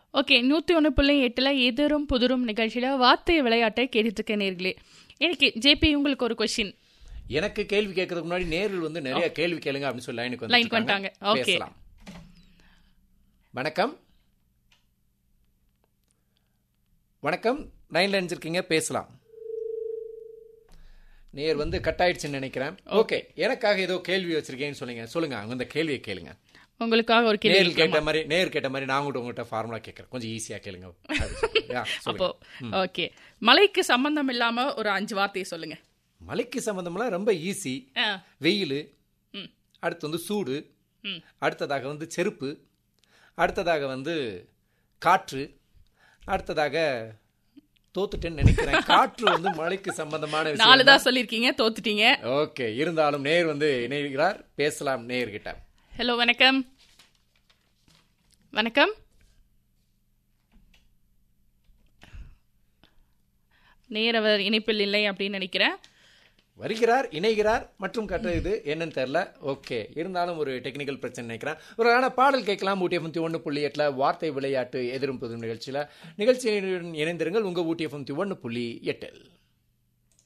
Okay நூற்றி ஒன்று புள்ளி எட்டில் எதிரும் புதிரும் நிகழ்ச்சியில் வார்த்தை விளையாட்டை கேட்டுட்டு இருக்க நேர்களே எனக்கு ஜேபி உங்களுக்கு ஒரு கொஷின் எனக்கு கேள்வி கேட்கறதுக்கு முன்னாடி நேரில் வந்து நிறைய கேள்வி கேளுங்க அப்படின்னு சொல்லி லைனுக்கு லைனுக்கு வந்துட்டாங்க. Okay. பேசலாம் வணக்கம் வணக்கம் லைன்ல நினைச்சிருக்கீங்க பேசலாம் நேர் வந்து கட் ஆயிடுச்சுன்னு நினைக்கிறேன் ஓகே எனக்காக ஏதோ கேள்வி வச்சிருக்கேன்னு சொன்னீங்க சொல்லுங்க அவங்க இந்த கேள்வியை கேளுங்க உங்களுக்காக ஒரு கேள்வி நேரில் கேட்ட மாதிரி நேர் கேட்ட மாதிரி நான் கூட உங்கள்கிட்ட ஃபார்முலா கேட்கறேன் கொஞ்சம் ஈஸியா கேளுங்க Yeah, அப்போ சொல்லுங்க ஓகே மலைக்கு சம்பந்தம் இல்லாம ஒரு அஞ்சு வார்த்தையை சொல்லுங்க மலைக்கு சம்பந்தம்லாம் ரொம்ப ஈஸி ஆ, வெயில் ம். அடுத்து வந்து சூடு ம். அடுத்ததாக வந்து செருப்பு அடுத்ததாக வந்து காற்று அடுத்ததாக தோத்துட்டேன்னு நினைக்கிறேன் காற்று வந்து மழைக்கு சம்பந்தமான நாலு விஷயம் தான் சொல்லியிருக்கீங்க தோத்துட்டீங்க ஓகே இருந்தாலும் நேர் வந்து இணைகிறார் பேசலாம் நேர்கிட்ட ஹலோ வணக்கம் வணக்கம் நேர் அவர் இணைப்பில் இல்லை அப்படின்னு நினைக்கிறேன் வருகிறார் இணைகிறார் மற்றும் கற்ற இது என்னன்னு தெரியல ஓகே இருந்தாலும் ஒரு டெக்னிக்கல் பிரச்சனை நினைக்கிறேன் ஒரு ஆன பாடல் கேட்கலாம் ஊட்டி எஃப்எம் ஒன்று புள்ளி எட்டில் வார்த்தை விளையாட்டு எதிரும் புது நிகழ்ச்சியில் நிகழ்ச்சியுடன் இணைந்திருங்கள் உங்கள் ஊட்டி எஃப்எம் ஒன்று புள்ளி எட்டில்